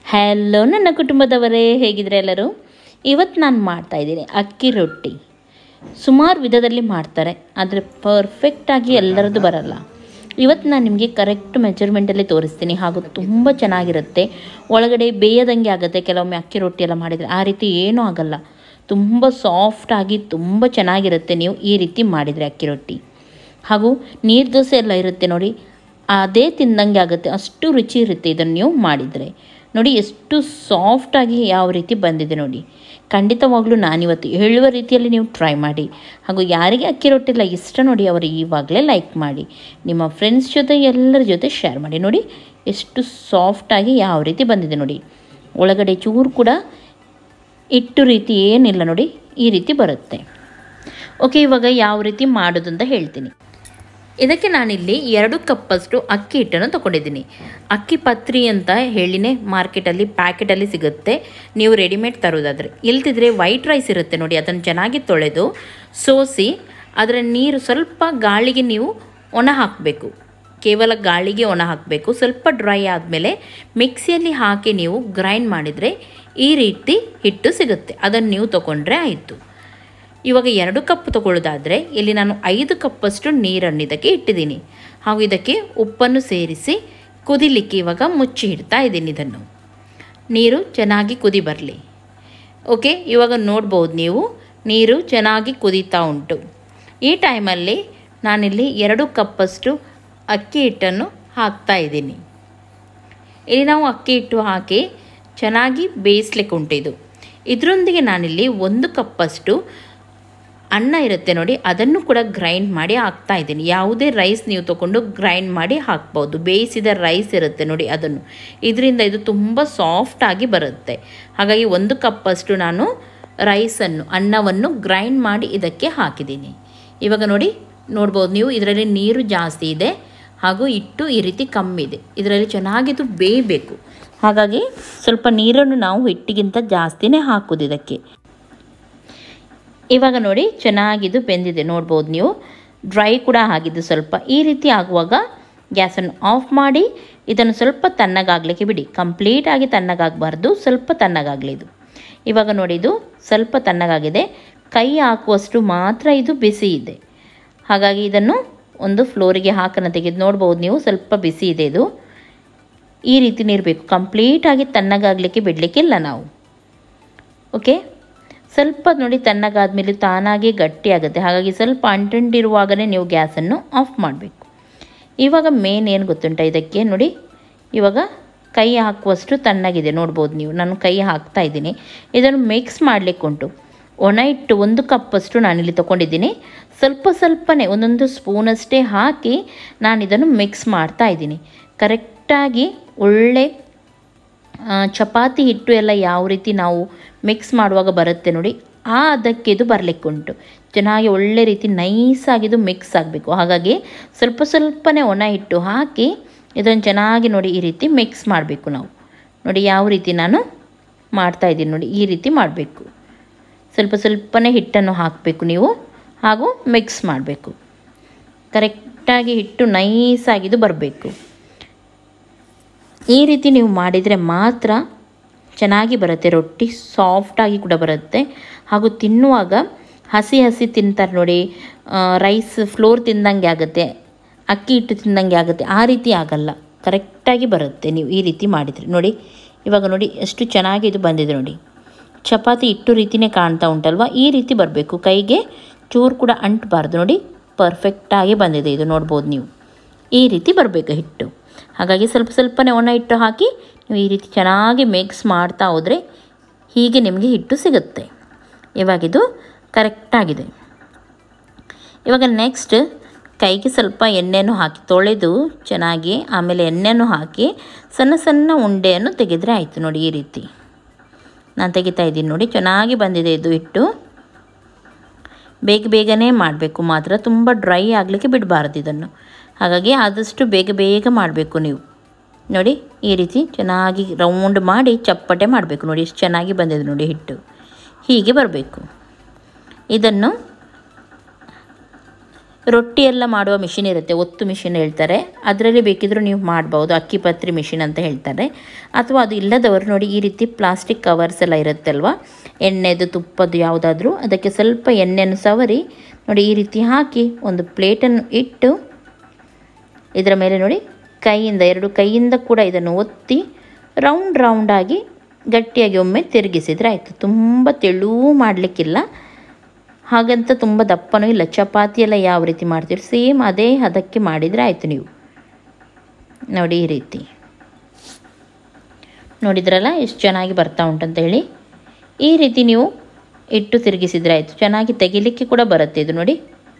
hello ನನ್ನ ಕುಟುಂಬದವರೇ ಹೇಗಿದ್ರೆ ಎಲ್ಲರೂ ಇವತ್ತು ನಾನು ಮಾಡ್ತಾ ಇದ್ದೀನಿ ಅಕ್ಕಿ ರೊಟ್ಟಿ ಸುಮಾರು ವಿಧದಲ್ಲಿ ಮಾಡ್ತಾರೆ ಆದರೆ ಪರ್ಫೆಕ್ಟಾಗಿ ಎಲ್ಲರದ್ದು ಬರಲ್ಲ ಇವತ್ತು ನಾನು ನಿಮಗೆ ಕರೆಕ್ಟ್ ಮೆಜರ್ಮೆಂಟಲ್ಲಿ ತೋರಿಸ್ತೀನಿ ಹಾಗೂ ತುಂಬ ಚೆನ್ನಾಗಿರುತ್ತೆ ಒಳಗಡೆ ಬೇಯದಂಗೆ ಆಗುತ್ತೆ ಕೆಲವೊಮ್ಮೆ ಅಕ್ಕಿ ರೊಟ್ಟಿ ಎಲ್ಲ ಮಾಡಿದರೆ ಆ ರೀತಿ ಏನೂ ಆಗಲ್ಲ ತುಂಬ ಸಾಫ್ಟಾಗಿ ತುಂಬ ಚೆನ್ನಾಗಿರುತ್ತೆ ನೀವು ಈ ರೀತಿ ಮಾಡಿದರೆ ಅಕ್ಕಿ ರೊಟ್ಟಿ ಹಾಗೂ ನೀರು ದೋಸೆ ಎಲ್ಲ ಇರುತ್ತೆ ನೋಡಿ ಅದೇ ತಿಂದಂಗೆ ಆಗುತ್ತೆ ಅಷ್ಟು ರುಚಿ ಇರುತ್ತೆ ಇದನ್ನು ನೀವು ಮಾಡಿದರೆ ನೋಡಿ ಎಷ್ಟು ಸಾಫ್ಟಾಗಿ ಯಾವ ರೀತಿ ಬಂದಿದೆ ನೋಡಿ ಖಂಡಿತವಾಗ್ಲೂ ನಾನಿವತ್ತು ಹೇಳುವ ರೀತಿಯಲ್ಲಿ ನೀವು ಟ್ರೈ ಮಾಡಿ ಹಾಗೂ ಯಾರಿಗೆ ಅಕ್ಕಿ ರೊಟ್ಟಿ ಎಲ್ಲ ಇಷ್ಟ ನೋಡಿ ಅವರು ಇವಾಗಲೇ ಲೈಕ್ ಮಾಡಿ ನಿಮ್ಮ ಫ್ರೆಂಡ್ಸ್ ಜೊತೆ ಎಲ್ಲರ ಜೊತೆ ಶೇರ್ ಮಾಡಿ ನೋಡಿ ಎಷ್ಟು ಸಾಫ್ಟಾಗಿ ಯಾವ ರೀತಿ ಬಂದಿದೆ ನೋಡಿ ಒಳಗಡೆ ಚೂರು ಕೂಡ ಇಟ್ಟು ರೀತಿ ಏನಿಲ್ಲ ನೋಡಿ ಈ ರೀತಿ ಬರುತ್ತೆ ಓಕೆ ಇವಾಗ ಯಾವ ರೀತಿ ಮಾಡೋದು ಅಂತ ಹೇಳ್ತೀನಿ ಇದಕ್ಕೆ ನಾನಿಲ್ಲಿ ಎರಡು ಕಪ್ಪಷ್ಟು ಅಕ್ಕಿ ಹಿಟ್ಟನ್ನು ತೊಗೊಂಡಿದ್ದೀನಿ ಅಕ್ಕಿ ಪತ್ರಿ ಅಂತ ಹೇಳಿನೇ ಮಾರ್ಕೆಟಲ್ಲಿ ಪ್ಯಾಕೆಟಲ್ಲಿ ಸಿಗುತ್ತೆ ನೀವು ರೆಡಿಮೇಡ್ ತರೋದಾದರೆ ಇಲ್ದಿದ್ರೆ ವೈಟ್ ರೈಸ್ ಇರುತ್ತೆ ನೋಡಿ ಅದನ್ನು ಚೆನ್ನಾಗಿ ತೊಳೆದು ಸೋಸಿ ಅದರ ನೀರು ಸ್ವಲ್ಪ ಗಾಳಿಗೆ ನೀವು ಒಣ ಹಾಕಬೇಕು ಕೇವಲ ಗಾಳಿಗೆ ಒಣ ಹಾಕಬೇಕು ಸ್ವಲ್ಪ ಡ್ರೈ ಆದಮೇಲೆ ಮಿಕ್ಸಿಯಲ್ಲಿ ಹಾಕಿ ನೀವು ಗ್ರೈಂಡ್ ಮಾಡಿದರೆ ಈ ರೀತಿ ಹಿಟ್ಟು ಸಿಗುತ್ತೆ ಅದನ್ನು ನೀವು ತೊಗೊಂಡ್ರೆ ಆಯಿತು ಇವಾಗ ಎರಡು ಕಪ್ ತಗೊಳ್ಳೋದಾದರೆ ಇಲ್ಲಿ ನಾನು ಐದು ಕಪ್ಪಷ್ಟು ನೀರನ್ನು ಇದಕ್ಕೆ ಇಟ್ಟಿದ್ದೀನಿ ಹಾಗೂ ಇದಕ್ಕೆ ಉಪ್ಪನ್ನು ಸೇರಿಸಿ ಕುದಿಲಿಕ್ಕೆ ಇವಾಗ ಮುಚ್ಚಿ ಇಡ್ತಾ ಇದ್ದೀನಿ ಇದನ್ನು ನೀರು ಚೆನ್ನಾಗಿ ಕುದಿ ಬರಲಿ ಓಕೆ ಇವಾಗ ನೋಡ್ಬೋದು ನೀವು ನೀರು ಚೆನ್ನಾಗಿ ಕುದೀತಾ ಉಂಟು ಈ ಟೈಮಲ್ಲಿ ನಾನಿಲ್ಲಿ ಎರಡು ಕಪ್ಪಷ್ಟು ಅಕ್ಕಿ ಹಿಟ್ಟನ್ನು ಹಾಕ್ತಾ ಇದ್ದೀನಿ ಇಲ್ಲಿ ನಾವು ಅಕ್ಕಿ ಹಿಟ್ಟು ಹಾಕಿ ಚೆನ್ನಾಗಿ ಬೇಯಿಸ್ಲಿಕ್ಕೆ ಉಂಟು ಇದು ಇದರೊಂದಿಗೆ ನಾನಿಲ್ಲಿ ಒಂದು ಕಪ್ಪಷ್ಟು ಅನ್ನ ಇರುತ್ತೆ ನೋಡಿ ಅದನ್ನು ಕೂಡ ಗ್ರೈಂಡ್ ಮಾಡಿ ಹಾಕ್ತಾ ಇದ್ದೀನಿ ಯಾವುದೇ ರೈಸ್ ನೀವು ತೊಗೊಂಡು ಗ್ರೈಂಡ್ ಮಾಡಿ ಹಾಕ್ಬೋದು ಬೇಯಿಸಿದ ರೈಸ್ ಇರುತ್ತೆ ನೋಡಿ ಅದನ್ನು ಇದರಿಂದ ಇದು ತುಂಬ ಸಾಫ್ಟಾಗಿ ಬರುತ್ತೆ ಹಾಗಾಗಿ ಒಂದು ಕಪ್ಪಷ್ಟು ನಾನು ರೈಸನ್ನು ಅನ್ನವನ್ನು ಗ್ರೈಂಡ್ ಮಾಡಿ ಇದಕ್ಕೆ ಹಾಕಿದ್ದೀನಿ ಇವಾಗ ನೋಡಿ ನೋಡ್ಬೋದು ನೀವು ಇದರಲ್ಲಿ ನೀರು ಜಾಸ್ತಿ ಇದೆ ಹಾಗೂ ಹಿಟ್ಟು ಈ ರೀತಿ ಕಮ್ಮಿ ಇದೆ ಇದರಲ್ಲಿ ಚೆನ್ನಾಗಿದು ಬೇಯಬೇಕು ಹಾಗಾಗಿ ಸ್ವಲ್ಪ ನೀರನ್ನು ನಾವು ಹಿಟ್ಟಿಗಿಂತ ಜಾಸ್ತಿನೇ ಹಾಕೋದು ಇದಕ್ಕೆ ಇವಾಗ ನೋಡಿ ಚೆನ್ನಾಗಿದು ಬೆಂದಿದೆ ನೋಡ್ಬೋದು ನೀವು ಡ್ರೈ ಕೂಡ ಆಗಿದ್ದು ಸ್ವಲ್ಪ ಈ ರೀತಿ ಆಗುವಾಗ ಗ್ಯಾಸನ್ನು ಆಫ್ ಮಾಡಿ ಇದನ್ನು ಸ್ವಲ್ಪ ತಣ್ಣಗಾಗಲಿಕ್ಕೆ ಬಿಡಿ ಕಂಪ್ಲೀಟಾಗಿ ತಣ್ಣಗಾಗಬಾರ್ದು ಸ್ವಲ್ಪ ತಣ್ಣಗಾಗಲಿ ಇದು ಇವಾಗ ನೋಡಿ ಇದು ಸ್ವಲ್ಪ ತಣ್ಣಗಾಗಿದೆ ಕೈ ಹಾಕುವಷ್ಟು ಮಾತ್ರ ಇದು ಬಿಸಿ ಇದೆ ಹಾಗಾಗಿ ಇದನ್ನು ಒಂದು ಫ್ಲೋರಿಗೆ ಹಾಕನ್ನು ತೆಗೆದು ನೋಡ್ಬೋದು ನೀವು ಸ್ವಲ್ಪ ಬಿಸಿ ಇದೆ ಇದು ಈ ರೀತಿ ನೀರಬೇಕು ಕಂಪ್ಲೀಟಾಗಿ ತಣ್ಣಗಾಗಲಿಕ್ಕೆ ಬಿಡಲಿಕ್ಕಿಲ್ಲ ನಾವು ಓಕೆ ಸ್ವಲ್ಪ ನೋಡಿ ತಣ್ಣಗಾದ್ಮೇಲೆ ತಾನಾಗಿ ಗಟ್ಟಿಯಾಗುತ್ತೆ ಹಾಗಾಗಿ ಸ್ವಲ್ಪ ಅಂಟಂಡಿರುವಾಗಲೇ ನೀವು ಗ್ಯಾಸನ್ನು ಆಫ್ ಮಾಡಬೇಕು ಇವಾಗ ಮೇನ್ ಏನು ಗೊತ್ತುಂಟ ಇದಕ್ಕೆ ನೋಡಿ ಇವಾಗ ಕೈ ಹಾಕುವಷ್ಟು ತಣ್ಣಗಿದೆ ನೋಡ್ಬೋದು ನೀವು ನಾನು ಕೈ ಹಾಕ್ತಾ ಇದ್ದೀನಿ ಇದನ್ನು ಮಿಕ್ಸ್ ಮಾಡಲಿಕ್ಕೆ ಉಂಟು ಒಣ ಹಿಟ್ಟು ಒಂದು ಕಪ್ಪಷ್ಟು ನಾನಿಲ್ಲಿ ತೊಗೊಂಡಿದ್ದೀನಿ ಸ್ವಲ್ಪ ಸ್ವಲ್ಪನೇ ಒಂದೊಂದು ಸ್ಪೂನಷ್ಟೇ ಹಾಕಿ ನಾನು ಇದನ್ನು ಮಿಕ್ಸ್ ಮಾಡ್ತಾ ಇದ್ದೀನಿ ಕರೆಕ್ಟಾಗಿ ಒಳ್ಳೆ ಚಪಾತಿ ಹಿಟ್ಟು ಎಲ್ಲ ಯಾವ ರೀತಿ ನಾವು ಮಿಕ್ಸ್ ಮಾಡುವಾಗ ಬರುತ್ತೆ ನೋಡಿ ಆ ಅದಕ್ಕೆ ಇದು ಬರಲಿಕ್ಕೆ ಉಂಟು ಚೆನ್ನಾಗಿ ಒಳ್ಳೆ ರೀತಿ ನೈಸಾಗಿದು ಮಿಕ್ಸ್ ಆಗಬೇಕು ಹಾಗಾಗಿ ಸ್ವಲ್ಪ ಸ್ವಲ್ಪನೇ ಒಣ ಹಿಟ್ಟು ಹಾಕಿ ಇದನ್ನು ಚೆನ್ನಾಗಿ ನೋಡಿ ಈ ರೀತಿ ಮಿಕ್ಸ್ ಮಾಡಬೇಕು ನಾವು ನೋಡಿ ಯಾವ ರೀತಿ ನಾನು ಮಾಡ್ತಾಯಿದ್ದೀನಿ ನೋಡಿ ಈ ರೀತಿ ಮಾಡಬೇಕು ಸ್ವಲ್ಪ ಸ್ವಲ್ಪನೇ ಹಿಟ್ಟನ್ನು ಹಾಕಬೇಕು ನೀವು ಹಾಗೂ ಮಿಕ್ಸ್ ಮಾಡಬೇಕು ಕರೆಕ್ಟಾಗಿ ಹಿಟ್ಟು ನೈಸಾಗಿದು ಬರಬೇಕು ಈ ರೀತಿ ನೀವು ಮಾಡಿದರೆ ಮಾತ್ರ ಚೆನ್ನಾಗಿ ಬರುತ್ತೆ ರೊಟ್ಟಿ ಸಾಫ್ಟಾಗಿ ಕೂಡ ಬರುತ್ತೆ ಹಾಗೂ ತಿನ್ನುವಾಗ ಹಸಿ ಹಸಿ ತಿಂತಾರೆ ನೋಡಿ ರೈಸ್ ಫ್ಲೋರ್ ತಿಂದಂಗೆ ಆಗುತ್ತೆ ಅಕ್ಕಿ ಹಿಟ್ಟು ತಿಂದಂಗೆ ಆಗುತ್ತೆ ಆ ರೀತಿ ಆಗಲ್ಲ ಕರೆಕ್ಟಾಗಿ ಬರುತ್ತೆ ನೀವು ಈ ರೀತಿ ಮಾಡಿದರೆ ನೋಡಿ ಇವಾಗ ನೋಡಿ ಎಷ್ಟು ಚೆನ್ನಾಗಿ ಇದು ಬಂದಿದೆ ನೋಡಿ ಚಪಾತಿ ಹಿಟ್ಟು ರೀತಿಯೇ ಕಾಣ್ತಾ ಉಂಟಲ್ವ ಈ ರೀತಿ ಬರಬೇಕು ಕೈಗೆ ಚೂರು ಕೂಡ ಅಂಟಬಾರ್ದು ನೋಡಿ ಪರ್ಫೆಕ್ಟಾಗಿ ಬಂದಿದೆ ಇದು ನೋಡ್ಬೋದು ನೀವು ಈ ರೀತಿ ಬರಬೇಕು ಹಿಟ್ಟು ಹಾಗಾಗಿ ಸ್ವಲ್ಪ ಸ್ವಲ್ಪನೇ ಒಣ ಹಿಟ್ಟು ಹಾಕಿ ನೀವು ಈ ರೀತಿ ಚೆನ್ನಾಗಿ ಮಿಕ್ಸ್ ಮಾಡ್ತಾ ಹೋದರೆ ಹೀಗೆ ನಿಮಗೆ ಹಿಟ್ಟು ಸಿಗುತ್ತೆ ಇವಾಗಿದು ಕರೆಕ್ಟಾಗಿದೆ ಇವಾಗ ನೆಕ್ಸ್ಟ್ ಕೈಗೆ ಸ್ವಲ್ಪ ಎಣ್ಣೆಯನ್ನು ಹಾಕಿ ತೊಳೆದು ಚೆನ್ನಾಗಿ ಆಮೇಲೆ ಎಣ್ಣೆಯನ್ನು ಹಾಕಿ ಸಣ್ಣ ಸಣ್ಣ ಉಂಡೆಯನ್ನು ತೆಗೆದರೆ ಆಯಿತು ನೋಡಿ ಈ ರೀತಿ ನಾನು ತೆಗಿತಾ ಇದ್ದೀನಿ ನೋಡಿ ಚೆನ್ನಾಗಿ ಬಂದಿದೆ ಇದು ಹಿಟ್ಟು ಬೇಗ ಬೇಗನೆ ಮಾಡಬೇಕು ಮಾತ್ರ ತುಂಬ ಡ್ರೈ ಆಗಲಿಕ್ಕೆ ಬಿಡಬಾರ್ದು ಇದನ್ನು ಹಾಗಾಗಿ ಆದಷ್ಟು ಬೇಗ ಬೇಗ ಮಾಡಬೇಕು ನೀವು ನೋಡಿ ಈ ರೀತಿ ಚೆನ್ನಾಗಿ ರೌಂಡ್ ಮಾಡಿ ಚಪ್ಪಟೆ ಮಾಡಬೇಕು ನೋಡಿ ಎಷ್ಟು ಚೆನ್ನಾಗಿ ಬಂದಿದೆ ನೋಡಿ ಹಿಟ್ಟು ಹೀಗೆ ಬರಬೇಕು ಇದನ್ನು ರೊಟ್ಟಿ ಎಲ್ಲ ಮಾಡುವ ಮಿಷಿನ್ ಇರುತ್ತೆ ಒತ್ತು ಮಿಷಿನ್ ಹೇಳ್ತಾರೆ ಅದರಲ್ಲಿ ಬೇಕಿದ್ರೂ ನೀವು ಮಾಡ್ಬೋದು ಅಕ್ಕಿ ಪತ್ರಿ ಮಿಷಿನ್ ಅಂತ ಹೇಳ್ತಾರೆ ಅಥವಾ ಅದು ಇಲ್ಲದವರು ನೋಡಿ ಈ ರೀತಿ ಪ್ಲಾಸ್ಟಿಕ್ ಕವರ್ಸ್ ಎಲ್ಲ ಇರುತ್ತಲ್ವ ಎಣ್ಣೆದು ತುಪ್ಪದ್ದು ಯಾವುದಾದ್ರೂ ಅದಕ್ಕೆ ಸ್ವಲ್ಪ ಎಣ್ಣೆಯನ್ನು ಸವರಿ ನೋಡಿ ಈ ರೀತಿ ಹಾಕಿ ಒಂದು ಪ್ಲೇಟನ್ನು ಇಟ್ಟು ಇದರ ಮೇಲೆ ನೋಡಿ ಕೈಯಿಂದ ಎರಡು ಕೈಯಿಂದ ಕೂಡ ಇದನ್ನು ಒತ್ತಿ ರೌಂಡ್ ರೌಂಡಾಗಿ ಗಟ್ಟಿಯಾಗಿ ಒಮ್ಮೆ ತಿರುಗಿಸಿದರೆ ಆಯಿತು ತುಂಬ ತೆಳುವು ಮಾಡಲಿಕ್ಕಿಲ್ಲ ಹಾಗಂತ ತುಂಬ ದಪ್ಪನೂ ಇಲ್ಲ ಚಪಾತಿ ಎಲ್ಲ ಯಾವ ರೀತಿ ಮಾಡ್ತೀರಿ ಸೇಮ್ ಅದೇ ಹದಕ್ಕೆ ಮಾಡಿದರೆ ಆಯಿತು ನೀವು ನೋಡಿ ಈ ರೀತಿ ನೋಡಿದ್ರಲ್ಲ ಎಷ್ಟು ಚೆನ್ನಾಗಿ ಬರ್ತಾ ಉಂಟಂತ ಹೇಳಿ ಈ ರೀತಿ ನೀವು ಇಟ್ಟು ತಿರುಗಿಸಿದ್ರೆ ಆಯಿತು ಚೆನ್ನಾಗಿ ತೆಗಿಲಿಕ್ಕೆ ಕೂಡ ಬರುತ್ತೆ ಇದು ನೋಡಿ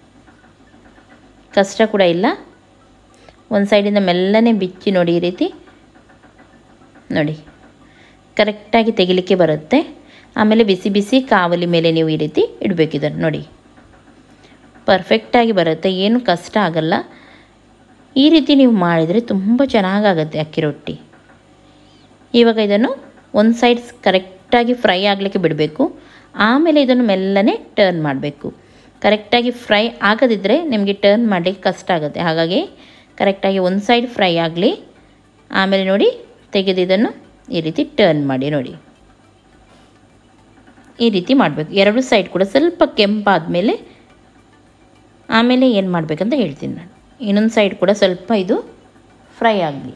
ಕಷ್ಟ ಕೂಡ ಇಲ್ಲ ಒಂದು ಸೈಡಿಂದ ಮೆಲ್ಲನೆ ಬಿಚ್ಚಿ ನೋಡಿ ಈ ರೀತಿ ನೋಡಿ ಕರೆಕ್ಟಾಗಿ ತೆಗಿಲಿಕ್ಕೆ ಬರುತ್ತೆ ಆಮೇಲೆ ಬಿಸಿ ಬಿಸಿ ಕಾವಲಿ ಮೇಲೆ ನೀವು ಈ ರೀತಿ ಇಡಬೇಕು ಇದನ್ನು ನೋಡಿ ಪರ್ಫೆಕ್ಟಾಗಿ ಬರುತ್ತೆ ಏನು ಕಷ್ಟ ಆಗಲ್ಲ ಈ ರೀತಿ ನೀವು ಮಾಡಿದರೆ ತುಂಬ ಚೆನ್ನಾಗಾಗುತ್ತೆ ಅಕ್ಕಿ ರೊಟ್ಟಿ ಇವಾಗ ಇದನ್ನು ಒಂದು ಸೈಡ್ ಕರೆಕ್ಟಾಗಿ ಫ್ರೈ ಆಗಲಿಕ್ಕೆ ಬಿಡಬೇಕು ಆಮೇಲೆ ಇದನ್ನು ಮೆಲ್ಲನೆ ಟರ್ನ್ ಮಾಡಬೇಕು ಕರೆಕ್ಟಾಗಿ ಫ್ರೈ ಆಗದಿದ್ದರೆ ನಿಮಗೆ ಟರ್ನ್ ಮಾಡಲಿಕ್ಕೆ ಕಷ್ಟ ಆಗುತ್ತೆ ಹಾಗಾಗಿ ಕರೆಕ್ಟಾಗಿ ಒಂದು ಸೈಡ್ ಫ್ರೈ ಆಗಲಿ ಆಮೇಲೆ ನೋಡಿ ತೆಗೆದು ಇದನ್ನು ಈ ರೀತಿ ಟರ್ನ್ ಮಾಡಿ ನೋಡಿ ಈ ರೀತಿ ಮಾಡಬೇಕು ಎರಡು ಸೈಡ್ ಕೂಡ ಸ್ವಲ್ಪ ಕೆಂಪಾದ ಮೇಲೆ ಆಮೇಲೆ ಏನು ಮಾಡಬೇಕಂತ ಹೇಳ್ತೀನಿ ನಾನು ಇನ್ನೊಂದು ಸೈಡ್ ಕೂಡ ಸ್ವಲ್ಪ ಇದು ಫ್ರೈ ಆಗಲಿ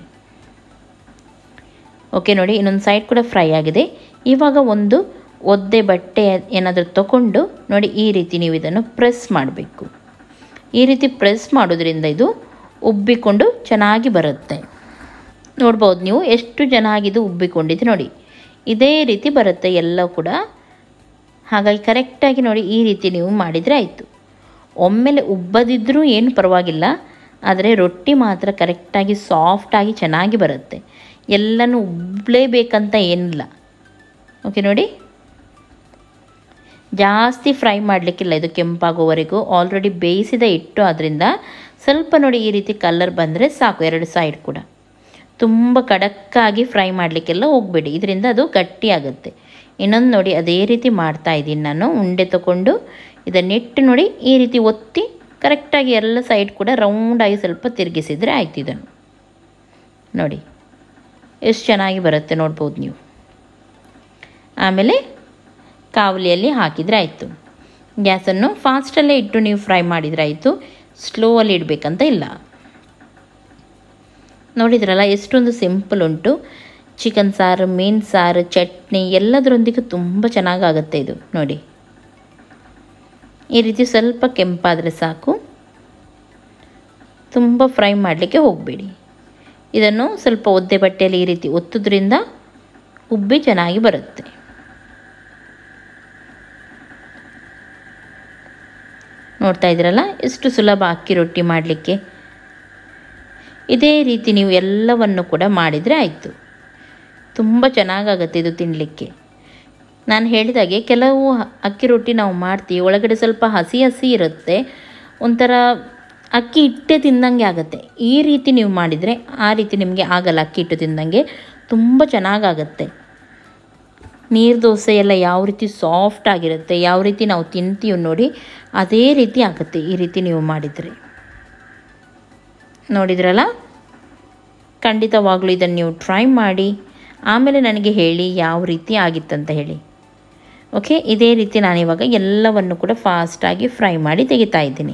ಓಕೆ ನೋಡಿ ಇನ್ನೊಂದು ಸೈಡ್ ಕೂಡ ಫ್ರೈ ಆಗಿದೆ ಇವಾಗ ಒಂದು ಒದ್ದೆ ಬಟ್ಟೆ ಏನಾದರೂ ತಗೊಂಡು ನೋಡಿ ಈ ರೀತಿ ನೀವು ಇದನ್ನು ಪ್ರೆಸ್ ಮಾಡಬೇಕು ಈ ರೀತಿ ಪ್ರೆಸ್ ಮಾಡೋದ್ರಿಂದ ಇದು ಉಬ್ಬಿಕೊಂಡು ಚೆನ್ನಾಗಿ ಬರುತ್ತೆ ನೋಡ್ಬೋದು ನೀವು ಎಷ್ಟು ಚೆನ್ನಾಗಿದು ಉಬ್ಬಿಕೊಂಡಿದೆ ನೋಡಿ ಇದೇ ರೀತಿ ಬರುತ್ತೆ ಎಲ್ಲ ಕೂಡ ಹಾಗಾಗಿ ಕರೆಕ್ಟಾಗಿ ನೋಡಿ ಈ ರೀತಿ ನೀವು ಮಾಡಿದರೆ ಆಯಿತು ಒಮ್ಮೆಲೆ ಉಬ್ಬದಿದ್ದರೂ ಏನು ಪರವಾಗಿಲ್ಲ ಆದರೆ ರೊಟ್ಟಿ ಮಾತ್ರ ಕರೆಕ್ಟಾಗಿ ಸಾಫ್ಟಾಗಿ ಚೆನ್ನಾಗಿ ಬರುತ್ತೆ ಎಲ್ಲನೂ ಉಬ್ಬಲೇಬೇಕಂತ ಏನಿಲ್ಲ ಓಕೆ ನೋಡಿ ಜಾಸ್ತಿ ಫ್ರೈ ಮಾಡಲಿಕ್ಕಿಲ್ಲ ಇದು ಕೆಂಪಾಗೋವರೆಗೂ ಆಲ್ರೆಡಿ ಬೇಯಿಸಿದ ಇಟ್ಟು ಅದರಿಂದ ಸ್ವಲ್ಪ ನೋಡಿ ಈ ರೀತಿ ಕಲರ್ ಬಂದರೆ ಸಾಕು ಎರಡು ಸೈಡ್ ಕೂಡ ತುಂಬ ಕಡಕ್ಕಾಗಿ ಫ್ರೈ ಮಾಡಲಿಕ್ಕೆಲ್ಲ ಹೋಗಬೇಡಿ ಇದರಿಂದ ಅದು ಗಟ್ಟಿ ಆಗುತ್ತೆ ಇನ್ನೊಂದು ನೋಡಿ ಅದೇ ರೀತಿ ಮಾಡ್ತಾ ಇದ್ದೀನಿ ನಾನು ಉಂಡೆ ತಗೊಂಡು ಇದನ್ನಿಟ್ಟು ನೋಡಿ ಈ ರೀತಿ ಒತ್ತಿ ಕರೆಕ್ಟಾಗಿ ಎಲ್ಲ ಸೈಡ್ ಕೂಡ ರೌಂಡಾಗಿ ಸ್ವಲ್ಪ ತಿರುಗಿಸಿದರೆ ಆಯ್ತು ಇದನ್ನು ನೋಡಿ ಎಷ್ಟು ಚೆನ್ನಾಗಿ ಬರುತ್ತೆ ನೋಡ್ಬೋದು ನೀವು ಆಮೇಲೆ ಕಾವಲಿಯಲ್ಲಿ ಹಾಕಿದರೆ ಆಯಿತು ಗ್ಯಾಸನ್ನು ಫಾಸ್ಟಲ್ಲೇ ಇಟ್ಟು ನೀವು ಫ್ರೈ ಮಾಡಿದರೆ ಆಯಿತು ಸ್ಲೋವಲ್ಲಿ ಇಡಬೇಕಂತ ಇಲ್ಲ ನೋಡಿದ್ರಲ್ಲ ಎಷ್ಟೊಂದು ಸಿಂಪಲ್ ಉಂಟು ಚಿಕನ್ ಸಾರು ಮೀನು ಸಾರು ಚಟ್ನಿ ಎಲ್ಲದರೊಂದಿಗೆ ತುಂಬ ಚೆನ್ನಾಗಾಗುತ್ತೆ ಇದು ನೋಡಿ ಈ ರೀತಿ ಸ್ವಲ್ಪ ಕೆಂಪಾದರೆ ಸಾಕು ತುಂಬ ಫ್ರೈ ಮಾಡಲಿಕ್ಕೆ ಹೋಗಬೇಡಿ ಇದನ್ನು ಸ್ವಲ್ಪ ಒದ್ದೆ ಬಟ್ಟೆಯಲ್ಲಿ ಈ ರೀತಿ ಒತ್ತೋದ್ರಿಂದ ಉಬ್ಬಿ ಚೆನ್ನಾಗಿ ಬರುತ್ತೆ ನೋಡ್ತಾ ಇದ್ದೀರಲ್ಲ ಎಷ್ಟು ಸುಲಭ ಅಕ್ಕಿ ರೊಟ್ಟಿ ಮಾಡಲಿಕ್ಕೆ ಇದೇ ರೀತಿ ನೀವು ಎಲ್ಲವನ್ನು ಕೂಡ ಮಾಡಿದರೆ ಆಯಿತು ತುಂಬ ಚೆನ್ನಾಗಾಗತ್ತೆ ಇದು ತಿನ್ನಲಿಕ್ಕೆ ನಾನು ಹೇಳಿದಾಗೆ ಕೆಲವು ಅಕ್ಕಿ ರೊಟ್ಟಿ ನಾವು ಮಾಡ್ತೀವಿ ಒಳಗಡೆ ಸ್ವಲ್ಪ ಹಸಿ ಹಸಿ ಇರುತ್ತೆ ಒಂಥರ ಅಕ್ಕಿ ಹಿಟ್ಟೆ ತಿಂದಂಗೆ ಆಗುತ್ತೆ ಈ ರೀತಿ ನೀವು ಮಾಡಿದರೆ ಆ ರೀತಿ ನಿಮಗೆ ಆಗಲ್ಲ ಅಕ್ಕಿ ಹಿಟ್ಟು ತಿಂದಂಗೆ ತುಂಬ ಚೆನ್ನಾಗಾಗತ್ತೆ ನೀರು ದೋಸೆ ಎಲ್ಲ ಯಾವ ರೀತಿ ಸಾಫ್ಟ್ ಆಗಿರುತ್ತೆ ಯಾವ ರೀತಿ ನಾವು ತಿಂತೀವಿ ನೋಡಿ ಅದೇ ರೀತಿ ಆಗುತ್ತೆ ಈ ರೀತಿ ನೀವು ಮಾಡಿದರೆ ನೋಡಿದ್ರಲ್ಲ ಖಂಡಿತವಾಗ್ಲೂ ಇದನ್ನು ನೀವು ಟ್ರೈ ಮಾಡಿ ಆಮೇಲೆ ನನಗೆ ಹೇಳಿ ಯಾವ ರೀತಿ ಆಗಿತ್ತಂತ ಹೇಳಿ ಓಕೆ ಇದೇ ರೀತಿ ನಾನಿವಾಗ ಎಲ್ಲವನ್ನು ಕೂಡ ಫಾಸ್ಟಾಗಿ ಫ್ರೈ ಮಾಡಿ ತೆಗಿತಾ ಇದ್ದೀನಿ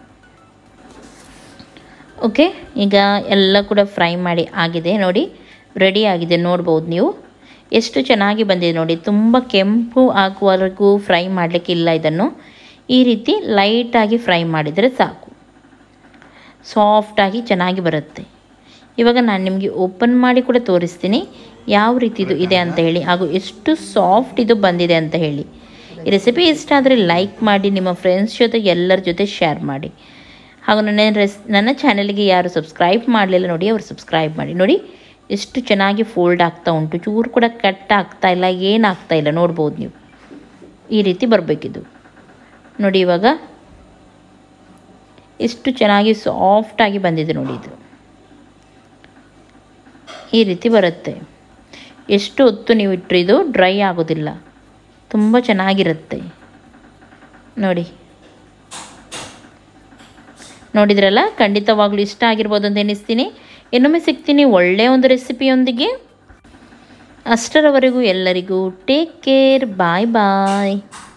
ಓಕೆ ಈಗ ಎಲ್ಲ ಕೂಡ ಫ್ರೈ ಮಾಡಿ ಆಗಿದೆ ನೋಡಿ ರೆಡಿ ಆಗಿದೆ ನೋಡ್ಬೋದು ನೀವು ಎಷ್ಟು ಚೆನ್ನಾಗಿ ಬಂದಿದೆ ನೋಡಿ ತುಂಬ ಕೆಂಪು ಆಗುವವರೆಗೂ ಫ್ರೈ ಮಾಡಲಿಕ್ಕಿಲ್ಲ ಇದನ್ನು ಈ ರೀತಿ ಲೈಟಾಗಿ ಫ್ರೈ ಮಾಡಿದರೆ ಸಾಕು ಸಾಫ್ಟಾಗಿ ಚೆನ್ನಾಗಿ ಬರುತ್ತೆ ಇವಾಗ ನಾನು ನಿಮಗೆ ಓಪನ್ ಮಾಡಿ ಕೂಡ ತೋರಿಸ್ತೀನಿ ಯಾವ ರೀತಿದು ಇದೆ ಅಂತ ಹೇಳಿ ಹಾಗೂ ಎಷ್ಟು ಸಾಫ್ಟ್ ಇದು ಬಂದಿದೆ ಅಂತ ಹೇಳಿ ಈ ರೆಸಿಪಿ ಇಷ್ಟ ಆದರೆ ಲೈಕ್ ಮಾಡಿ ನಿಮ್ಮ ಫ್ರೆಂಡ್ಸ್ ಜೊತೆ ಎಲ್ಲರ ಜೊತೆ ಶೇರ್ ಮಾಡಿ ಹಾಗೂ ನನ್ನ ರೆಸ್ ನನ್ನ ಚಾನಲ್ಗೆ ಯಾರು ಸಬ್ಸ್ಕ್ರೈಬ್ ಮಾಡಲಿಲ್ಲ ನೋಡಿ ಅವರು ಸಬ್ಸ್ಕ್ರೈಬ್ ಮಾಡಿ ನೋಡಿ ಎಷ್ಟು ಚೆನ್ನಾಗಿ ಫೋಲ್ಡ್ ಆಗ್ತಾ ಉಂಟು ಚೂರು ಕೂಡ ಕಟ್ ಆಗ್ತಾ ಇಲ್ಲ ಏನು ಆಗ್ತಾ ಇಲ್ಲ ನೋಡ್ಬೋದು ನೀವು ಈ ರೀತಿ ಬರಬೇಕಿದು ನೋಡಿ ಇವಾಗ ಎಷ್ಟು ಚೆನ್ನಾಗಿ ಸಾಫ್ಟಾಗಿ ಬಂದಿದೆ ನೋಡಿ ಇದು ಈ ರೀತಿ ಬರುತ್ತೆ ಎಷ್ಟು ಹೊತ್ತು ನೀವು ಇಟ್ಟರೆ ಇದು ಡ್ರೈ ಆಗೋದಿಲ್ಲ ತುಂಬ ಚೆನ್ನಾಗಿರುತ್ತೆ ನೋಡಿ ನೋಡಿದ್ರಲ್ಲ ಖಂಡಿತವಾಗ್ಲೂ ಇಷ್ಟ ಆಗಿರ್ಬೋದು ಅಂತ ಎನಿಸ್ತೀನಿ ಇನ್ನೊಮ್ಮೆ ಸಿಗ್ತೀನಿ ಒಳ್ಳೆಯ ಒಂದು ರೆಸಿಪಿಯೊಂದಿಗೆ ಅಷ್ಟರವರೆಗೂ ಎಲ್ಲರಿಗೂ ಟೇಕ್ ಕೇರ್ ಬಾಯ್ ಬಾಯ್